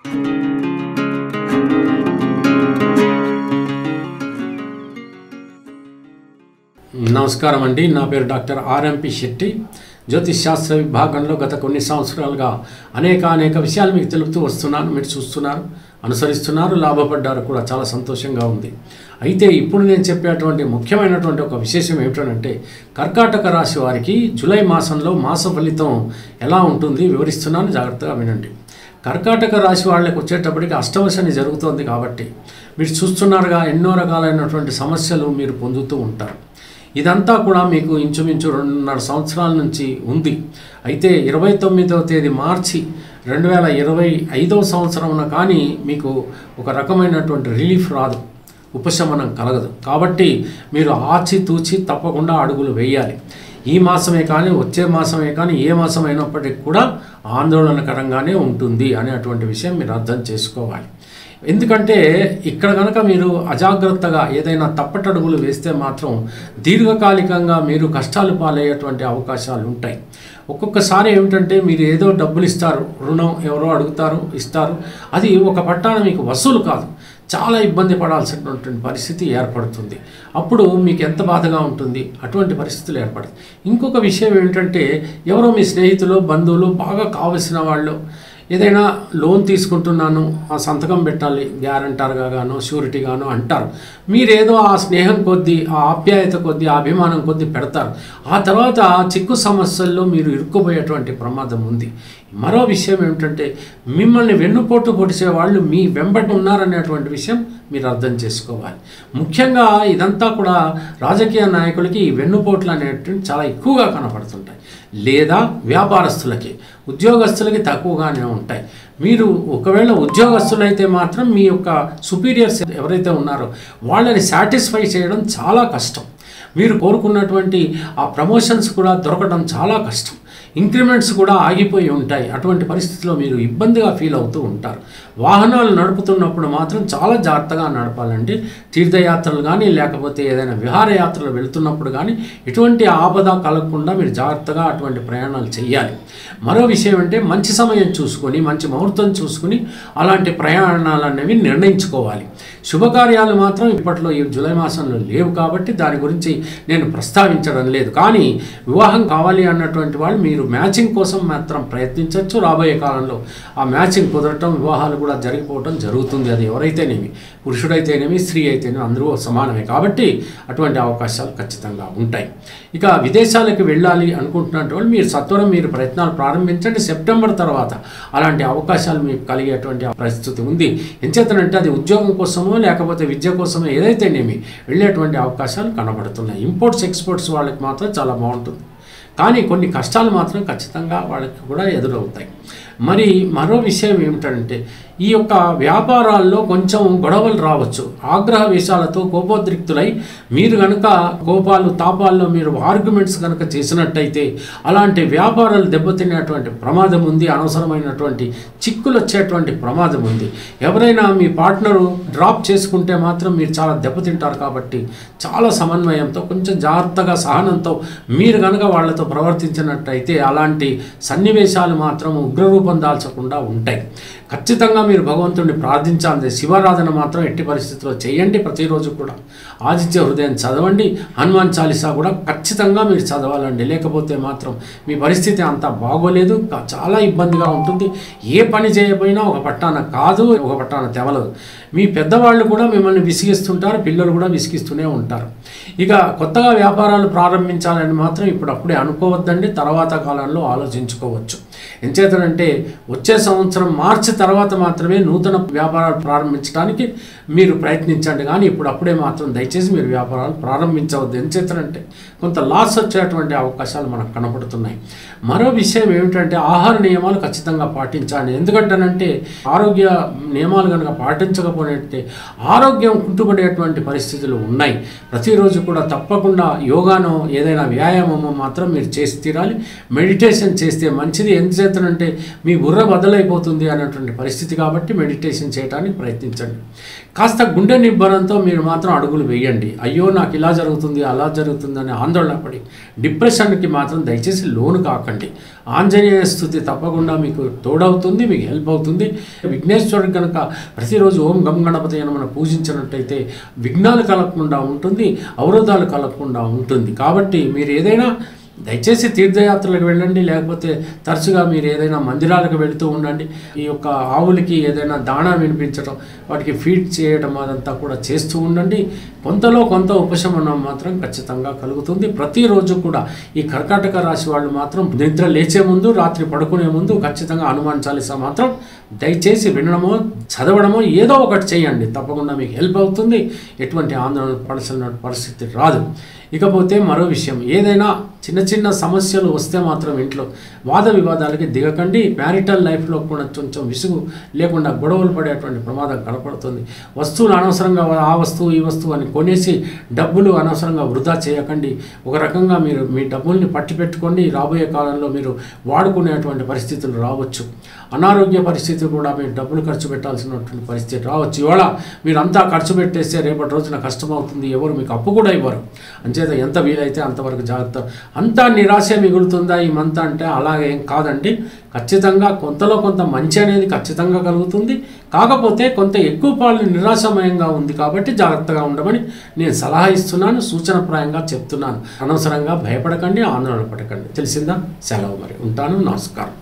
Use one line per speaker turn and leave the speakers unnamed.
నమస్కారం అండి నా పేరు డాక్టర్ ఆర్ఎంపి శెట్టి జ్యోతిష్ శాస్త్ర విభాగంలో గత కొన్ని సంవత్సరాలుగా అనేక అనేక విషయాలు మీకు తెలుపుతూ వస్తున్నాను మీరు చూస్తున్నారు అనుసరిస్తున్నారు లాభపడ్డారు కూడా చాలా సంతోషంగా ఉంది అయితే ఇప్పుడు నేను చెప్పేటువంటి ముఖ్యమైనటువంటి ఒక విశేషం ఏమిటంటే కర్కాటక రాశి వారికి జూలై మాసంలో మాస ఫలితం ఎలా ఉంటుంది వివరిస్తున్నాను జాగ్రత్తగా వినండి కర్కాటక రాశి వాళ్ళకి వచ్చేటప్పటికి అష్టమ శని జరుగుతోంది కాబట్టి మీరు చూస్తున్నారుగా ఎన్నో రకాలైనటువంటి సమస్యలు మీరు పొందుతూ ఉంటారు ఇదంతా కూడా మీకు ఇంచుమించు రెండున్నర సంవత్సరాల నుంచి ఉంది అయితే ఇరవై తొమ్మిదవ తేదీ మార్చి రెండు వేల ఇరవై ఐదవ సంవత్సరమున కానీ మీకు ఒక రకమైనటువంటి రిలీఫ్ రాదు ఉపశమనం కలగదు కాబట్టి మీరు ఆచితూచి తప్పకుండా అడుగులు వేయాలి ఈ మాసమే కానీ వచ్చే మాసమే కానీ ఏ మాసం అయినప్పటికీ కూడా ఆందోళనకరంగానే ఉంటుంది అనేటువంటి విషయం మీరు అర్థం చేసుకోవాలి ఎందుకంటే ఇక్కడ కనుక మీరు అజాగ్రత్తగా ఏదైనా తప్పటడుగులు వేస్తే మాత్రం దీర్ఘకాలికంగా మీరు కష్టాలు పాలయ్యేటువంటి అవకాశాలు ఉంటాయి ఒక్కొక్కసారి ఏమిటంటే మీరు ఏదో డబ్బులు ఇస్తారు రుణం ఎవరో అడుగుతారు ఇస్తారు అది ఒక పట్టాన మీకు వసూలు కాదు చాలా ఇబ్బంది పడాల్సినటువంటి పరిస్థితి ఏర్పడుతుంది అప్పుడు మీకు ఎంత బాధగా ఉంటుంది అటువంటి పరిస్థితులు ఏర్పడుతుంది ఇంకొక విషయం ఏమిటంటే ఎవరో మీ స్నేహితులు బంధువులు బాగా కావలసిన వాళ్ళు ఏదైనా లోన్ తీసుకుంటున్నాను ఆ సంతకం పెట్టాలి గ్యారంటర్గా గాను షూరిటీగాను అంటారు మీరేదో ఆ స్నేహం కొద్దీ ఆ ఆప్యాయత కొద్దీ ఆ అభిమానం కొద్దీ పెడతారు ఆ తర్వాత చిక్కు సమస్యల్లో మీరు ఇరుక్కుపోయేటువంటి ప్రమాదం ఉంది మరో విషయం ఏమిటంటే మిమ్మల్ని వెన్నుపోటు పొడిచే వాళ్ళు మీ వెంబట ఉన్నారనేటువంటి విషయం మీరు అర్థం చేసుకోవాలి ముఖ్యంగా ఇదంతా కూడా రాజకీయ నాయకులకి ఈ వెన్నుపోట్లు అనేటువంటి చాలా ఎక్కువగా కనపడుతుంటాయి లేదా వ్యాపారస్తులకి ఉద్యోగస్తులకి తక్కువగానే ఉంటాయి మీరు ఒకవేళ ఉద్యోగస్తులైతే మాత్రం మీ యొక్క సుపీరియర్స్ ఎవరైతే ఉన్నారో వాళ్ళని సాటిస్ఫై చేయడం చాలా కష్టం మీరు కోరుకున్నటువంటి ఆ ప్రమోషన్స్ కూడా దొరకడం చాలా కష్టం ఇంక్రిమెంట్స్ కూడా ఆగిపోయి ఉంటాయి అటువంటి పరిస్థితిలో మీరు ఇబ్బందిగా ఫీల్ అవుతూ ఉంటారు వాహనాలు నడుపుతున్నప్పుడు మాత్రం చాలా జాగ్రత్తగా నడపాలండి తీర్థయాత్రలు కానీ లేకపోతే ఏదైనా విహారయాత్రలు వెళ్తున్నప్పుడు కానీ ఎటువంటి ఆపద కలగకుండా మీరు జాగ్రత్తగా అటువంటి ప్రయాణాలు చేయాలి మరో విషయం అంటే మంచి సమయం చూసుకొని మంచి ముహూర్తం చూసుకుని అలాంటి ప్రయాణాలు అనేవి నిర్ణయించుకోవాలి శుభకార్యాలు మాత్రం ఇప్పట్లో ఈ జూలై మాసంలో లేవు కాబట్టి దాని గురించి నేను ప్రస్తావించడం లేదు కానీ వివాహం కావాలి అన్నటువంటి వాళ్ళు మీరు మ్యాచింగ్ కోసం మాత్రం ప్రయత్నించవచ్చు రాబోయే కాలంలో ఆ మ్యాచింగ్ కుదరటం వివాహాలు కూడా జరిగిపోవటం జరుగుతుంది అది ఎవరైతేనేమి పురుషుడైతేనేమి స్త్రీ అయితేనేమి అందరూ సమానమే కాబట్టి అటువంటి అవకాశాలు ఖచ్చితంగా ఉంటాయి ఇక విదేశాలకు వెళ్ళాలి అనుకుంటున్నటువంటి వాళ్ళు మీరు సత్వరం మీరు ప్రయత్నాలు ప్రారంభించండి సెప్టెంబర్ తర్వాత అలాంటి అవకాశాలు మీకు కలిగేటువంటి పరిస్థితి ఉంది ఎంచేతనంటే అది ఉద్యోగం కోసమో లేకపోతే విద్య కోసమో ఏదైతేనేమి వెళ్ళేటువంటి అవకాశాలు కనబడుతున్నాయి ఇంపోర్ట్స్ ఎక్స్పోర్ట్స్ వాళ్ళకి మాత్రం చాలా బాగుంటుంది కానీ కొన్ని కష్టాలు మాత్రం ఖచ్చితంగా వాళ్ళకి కూడా ఎదురవుతాయి మరి మరో విషయం ఏమిటంటే ఈ యొక్క వ్యాపారాల్లో కొంచెం గొడవలు రావచ్చు ఆగ్రహ విషయాలతో కోపోద్రిక్తులై మీరు కనుక కోపాలు తాపాల్లో మీరు ఆర్గ్యుమెంట్స్ కనుక చేసినట్టయితే అలాంటి వ్యాపారాలు దెబ్బతినేటువంటి ప్రమాదం ఉంది అనవసరమైనటువంటి చిక్కులు వచ్చేటువంటి ప్రమాదం ఉంది ఎవరైనా మీ పార్ట్నరు డ్రాప్ చేసుకుంటే మాత్రం మీరు చాలా దెబ్బతింటారు కాబట్టి చాలా సమన్వయంతో కొంచెం జాగ్రత్తగా సహనంతో మీరు కనుక వాళ్ళతో ప్రవర్తించినట్టయితే అలాంటి సన్నివేశాలు మాత్రం ఉగ్రరూపం దాల్చకుండా ఉంటాయి ఖచ్చితంగా మీరు భగవంతుడిని ప్రార్థించాలి శివారాధన మాత్రం ఎట్టి పరిస్థితుల్లో చేయండి ప్రతిరోజు కూడా ఆదిత్య హృదయం చదవండి హనుమాన్ చాలీసా కూడా ఖచ్చితంగా మీరు చదవాలండి లేకపోతే మాత్రం మీ పరిస్థితి అంత బాగోలేదు కా- చాలా ఇబ్బందిగా ఉంటుంది ఏ పని చేయకపోయినా ఒక పట్టాన కాదు ఒక పట్టాన తెవలదు మీ పెద్దవాళ్ళు కూడా మిమ్మల్ని విసిగిస్తుంటారు పిల్లలు కూడా విసిగిస్తూనే ఉంటారు ఇక కొత్తగా వ్యాపారాలు ప్రారంభించాలని మాత్రం ఇప్పుడు అప్పుడే అనుకోవద్దండి తర్వాత కాలంలో ఆలోచించుకోవచ్చు ఎంచేతనంటే వచ్చే సంవత్సరం మార్చి తర్వాత మాత్రమే నూతన వ్యాపారాలు ప్రారంభించడానికి మీరు ప్రయత్నించండి కానీ ఇప్పుడు అప్పుడే మాత్రం దయచేసి మీరు వ్యాపారాలు ప్రారంభించవద్దు ఎంచేతనంటే కొంత లాస్ వచ్చేటువంటి అవకాశాలు మనకు కనపడుతున్నాయి మరో విషయం ఏమిటంటే ఆహార నియమాలు ఖచ్చితంగా పాటించాలి ఎందుకంటేనంటే ఆరోగ్య నియమాలు కనుక పాటించకపోతే ఆరోగ్యం కుంటుపడేటువంటి పరిస్థితులు ఉన్నాయి ప్రతిరోజు కూడా తప్పకుండా యోగానో ఏదైనా వ్యాయామమో మాత్రం మీరు చేసి తీరాలి మెడిటేషన్ చేస్తే మంచిది ఎంతసేత చేతనంటే మీ బుర్ర బద్దలైపోతుంది అనేటువంటి పరిస్థితి కాబట్టి మెడిటేషన్ చేయడానికి ప్రయత్నించండి కాస్త గుండె నిబ్బరంతో మీరు మాత్రం అడుగులు వేయండి అయ్యో నాకు ఇలా జరుగుతుంది అలా జరుగుతుంది అని ఆందోళన పడి డిప్రెషన్కి మాత్రం దయచేసి లోను కాకండి ఆంజనేయ స్థుతి తప్పకుండా మీకు తోడవుతుంది మీకు హెల్ప్ అవుతుంది విఘ్నేశ్వరుడు కనుక ప్రతిరోజు ఓం గం గణపతి అని మనం పూజించినట్టయితే విఘ్నాలు కలగకుండా ఉంటుంది అవరోధాలు కలగకుండా ఉంటుంది కాబట్టి మీరు ఏదైనా దయచేసి తీర్థయాత్రలకు వెళ్ళండి లేకపోతే తరచుగా మీరు ఏదైనా మందిరాలకు వెళుతూ ఉండండి ఈ యొక్క ఆవులకి ఏదైనా దాణా వినిపించడం వాటికి ఫీడ్ చేయడం అదంతా కూడా చేస్తూ ఉండండి కొంతలో కొంత ఉపశమనం మాత్రం ఖచ్చితంగా కలుగుతుంది ప్రతిరోజు కూడా ఈ కర్కాటక రాశి వాళ్ళు మాత్రం నిద్ర లేచే ముందు రాత్రి పడుకునే ముందు ఖచ్చితంగా హనుమాన్ చాలీసా మాత్రం దయచేసి వినడమో చదవడమో ఏదో ఒకటి చేయండి తప్పకుండా మీకు హెల్ప్ అవుతుంది ఎటువంటి ఆందోళన పడాల్సిన పరిస్థితి రాదు ఇకపోతే మరో విషయం ఏదైనా చిన్న చిన్న సమస్యలు వస్తే మాత్రం ఇంట్లో వాద వివాదాలకి దిగకండి మ్యారిటల్ లైఫ్లో కూడా కొంచెం విసుగు లేకుండా గొడవలు పడేటువంటి ప్రమాదం కనపడుతుంది వస్తువులు అనవసరంగా ఆ వస్తువు ఈ వస్తువు అని కొనేసి డబ్బులు అనవసరంగా వృధా చేయకండి ఒక రకంగా మీరు మీ డబ్బుల్ని పట్టి పెట్టుకోండి రాబోయే కాలంలో మీరు వాడుకునేటువంటి పరిస్థితులు రావచ్చు అనారోగ్య పరిస్థితి కూడా మీరు డబ్బులు ఖర్చు పెట్టాల్సినటువంటి పరిస్థితి రావచ్చు ఇవాళ మీరు అంతా ఖర్చు పెట్టేస్తే రేపటి రోజున కష్టమవుతుంది ఎవరు మీకు అప్పు కూడా ఇవ్వరు అంచేత ఎంత వీలైతే అంతవరకు జాగ్రత్త అంతా నిరాశ మిగులుతుందా ఈ మంత్ అంటే అలాగేం కాదండి ఖచ్చితంగా కొంతలో కొంత మంచి అనేది ఖచ్చితంగా కలుగుతుంది కాకపోతే కొంత ఎక్కువ పాలు నిరాశమయంగా ఉంది కాబట్టి జాగ్రత్తగా ఉండమని నేను సలహా ఇస్తున్నాను సూచనప్రాయంగా చెప్తున్నాను అనవసరంగా భయపడకండి ఆందోళన పడకండి తెలిసిందా సెలవు మరి ఉంటాను నమస్కారం